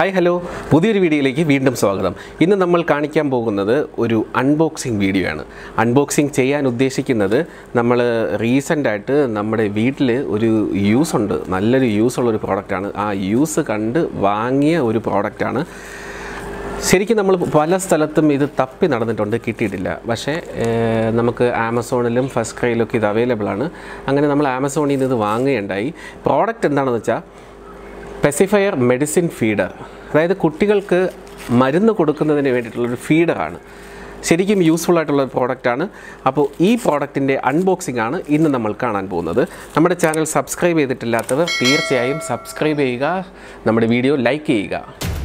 hi hello പുതിയൊരു വീഡിയോയിലേക്ക് വീണ്ടും സ്വാഗതം ഇന്ന് നമ്മൾ കാണിക്കാൻ പോകുന്നത് ഒരു അൺബോക്സിങ് വീഡിയോ ആണ് അൺബോക്സിങ് ചെയ്യാൻ ഉദ്ദേശിക്കുന്നത് നമ്മൾ റീസെൻ്റായിട്ട് നമ്മുടെ വീട്ടിൽ ഒരു യൂസ് ഉണ്ട് നല്ലൊരു യൂസ് ഉള്ളൊരു പ്രോഡക്റ്റാണ് ആ യൂസ് കണ്ട് വാങ്ങിയ ഒരു പ്രോഡക്റ്റാണ് ശരിക്കും നമ്മൾ പല സ്ഥലത്തും ഇത് തപ്പി നടന്നിട്ടുണ്ട് കിട്ടിയിട്ടില്ല പക്ഷേ ഏർ, നമുക്ക് ആമസോണിലും ഫസ്റ്റ് ക്രൈയിലൊക്കെ ഇത് അവൈലബിൾ ആണ് അങ്ങനെ നമ്മൾ ആമസോണിൽ നിന്ന് ഇത് വാങ്ങുകയുണ്ടായി പ്രോഡക്റ്റ് എന്താണെന്ന് വെച്ചാൽ പെസിഫയർ മെഡിസിൻ ഫീഡർ അതായത് കുട്ടികൾക്ക് മരുന്ന് കൊടുക്കുന്നതിന് വേണ്ടിയിട്ടുള്ളൊരു ഫീഡറാണ് ശരിക്കും യൂസ്ഫുൾ ആയിട്ടുള്ള ഒരു പ്രോഡക്റ്റാണ് അപ്പോൾ ഈ പ്രോഡക്റ്റിൻ്റെ അൺബോക്സിംഗ് ആണ് ഇന്ന് നമ്മൾ കാണാൻ പോകുന്നത് നമ്മുടെ ചാനൽ സബ്സ്ക്രൈബ് ചെയ്തിട്ടില്ലാത്തവർ തീർച്ചയായും സബ്സ്ക്രൈബ് ചെയ്യുക നമ്മുടെ വീഡിയോ ലൈക്ക് ചെയ്യുക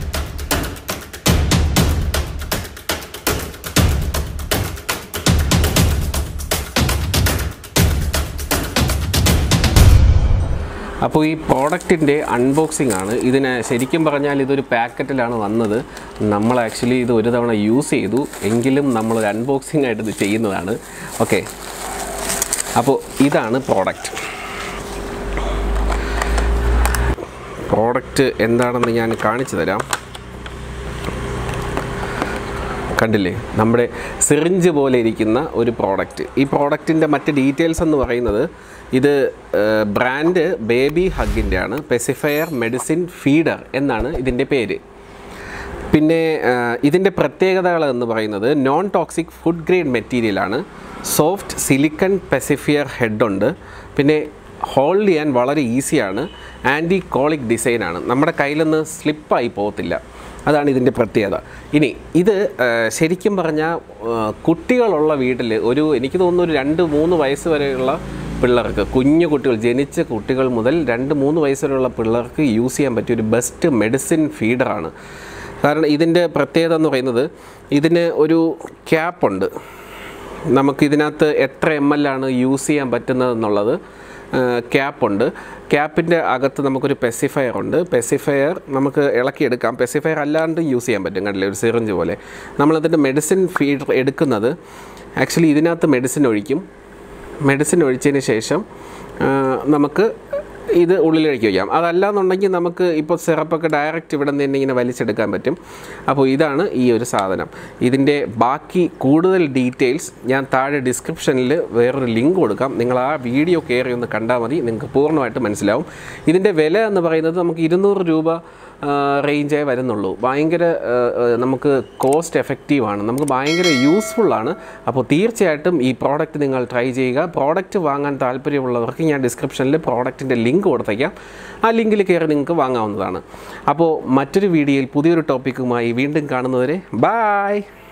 അപ്പോൾ ഈ പ്രോഡക്റ്റിൻ്റെ അൺബോക്സിംഗ് ആണ് ഇതിന് ശരിക്കും പറഞ്ഞാൽ ഇതൊരു പാക്കറ്റിലാണ് വന്നത് നമ്മൾ ആക്ച്വലി ഇത് ഒരു തവണ യൂസ് ചെയ്തു എങ്കിലും നമ്മളൊരു അൺബോക്സിംഗ് ആയിട്ട് ഇത് ചെയ്യുന്നതാണ് ഓക്കെ അപ്പോൾ ഇതാണ് പ്രോഡക്റ്റ് പ്രോഡക്റ്റ് എന്താണെന്ന് ഞാൻ കാണിച്ചു തരാം കണ്ടില്ലേ നമ്മുടെ സിറിഞ്ച് പോലെ ഇരിക്കുന്ന ഒരു പ്രോഡക്റ്റ് ഈ പ്രോഡക്റ്റിൻ്റെ മറ്റ് ഡീറ്റെയിൽസ് എന്ന് പറയുന്നത് ഇത് ബ്രാൻഡ് ബേബി ഹഗിൻ്റെ ആണ് പെസിഫയർ മെഡിസിൻ ഫീഡർ എന്നാണ് ഇതിൻ്റെ പേര് പിന്നെ ഇതിൻ്റെ പ്രത്യേകതകൾ എന്ന് പറയുന്നത് നോൺ ടോക്സിക് ഫുഡ് ഗ്രേഡ് മെറ്റീരിയലാണ് സോഫ്റ്റ് സിലിക്കൺ പെസിഫിയർ ഹെഡുണ്ട് പിന്നെ ഹോൾഡ് ചെയ്യാൻ വളരെ ഈസിയാണ് ആൻറ്റി കോളിക് ഡിസൈനാണ് നമ്മുടെ കയ്യിലൊന്ന് സ്ലിപ്പായി പോകത്തില്ല അതാണ് ഇതിൻ്റെ പ്രത്യേകത ഇനി ഇത് ആ, ശരിക്കും പറഞ്ഞാൽ ആ, കുട്ടികളുള്ള വീട്ടിൽ ഒരു എനിക്ക് തോന്നുന്നു ഒരു രണ്ട് മൂന്ന് വയസ്സ് വരെയുള്ള പിള്ളേർക്ക് കുഞ്ഞു കുട്ടികൾ ജനിച്ച കുട്ടികൾ മുതൽ രണ്ട് മൂന്ന് വയസ്സ് വരെയുള്ള പിള്ളേർക്ക് യൂസ് ചെയ്യാൻ പറ്റിയ ഒരു ബെസ്റ്റ് മെഡിസിൻ ഫീഡറാണ് കാരണം ഇതിൻ്റെ പ്രത്യേകത എന്ന് പറയുന്നത് ഇതിന് ഒരു ക്യാപ്പുണ്ട് നമുക്കിതിനകത്ത് എത്ര എം എൽ ആണ് യൂസ് ചെയ്യാൻ പറ്റുന്നതെന്നുള്ളത് ക്യാപ്പുണ്ട് ക്യാപ്പിൻ്റെ അകത്ത് നമുക്കൊരു പെസിഫയർ ഉണ്ട് പെസിഫയർ നമുക്ക് ഇളക്കിയെടുക്കാം പെസിഫയർ അല്ലാണ്ട് യൂസ് ചെയ്യാൻ പറ്റും കണ്ടില്ലേ ഒരു സിറിഞ്ച് പോലെ നമ്മളതിൻ്റെ മെഡിസിൻ ഫീഡ് എടുക്കുന്നത് ആക്ച്വലി ഇതിനകത്ത് മെഡിസിൻ ഒഴിക്കും മെഡിസിൻ ഒഴിച്ചതിന് ശേഷം ആ, നമുക്ക് ഇത് ഉള്ളിലേക്ക് വയ്ക്കാം അതല്ല എന്നുണ്ടെങ്കിൽ നമുക്ക് ഇപ്പോൾ സിറപ്പൊക്കെ ഡയറക്റ്റ് ഇവിടെ നിന്ന് തന്നെ ഇങ്ങനെ വലിച്ചെടുക്കാൻ പറ്റും അപ്പോൾ ഇതാണ് ഈ ഒരു സാധനം ഇതിൻ്റെ ബാക്കി കൂടുതൽ ഡീറ്റെയിൽസ് ഞാൻ താഴെ ഡിസ്ക്രിപ്ഷനിൽ വേറൊരു ലിങ്ക് കൊടുക്കാം നിങ്ങൾ ആ വീഡിയോ കയറി ഒന്ന് കണ്ടാൽ മതി നിങ്ങൾക്ക് പൂർണ്ണമായിട്ട് മനസ്സിലാവും ഇതിൻ്റെ വില എന്ന് പറയുന്നത് നമുക്ക് ഇരുന്നൂറ് രൂപ റേഞ്ചേ വരുന്നുള്ളൂ ഭയങ്കര ആ, ആ, നമുക്ക് കോസ്റ്റ് എഫക്റ്റീവാണ് നമുക്ക് ഭയങ്കര യൂസ്ഫുള്ളാണ് അപ്പോൾ തീർച്ചയായിട്ടും ഈ പ്രോഡക്റ്റ് നിങ്ങൾ ട്രൈ ചെയ്യുക പ്രോഡക്റ്റ് വാങ്ങാൻ താല്പര്യമുള്ളവർക്ക് ഞാൻ ഡിസ്ക്രിപ്ഷനിൽ പ്രോഡക്റ്റിൻ്റെ ലിങ്ക് കൊടുത്തേക്കാം ആ ലിങ്കിൽ കയറി നിങ്ങൾക്ക് വാങ്ങാവുന്നതാണ് അപ്പോൾ മറ്റൊരു വീഡിയോയിൽ പുതിയൊരു ടോപ്പിക്കുമായി വീണ്ടും കാണുന്നവരെ ബായ്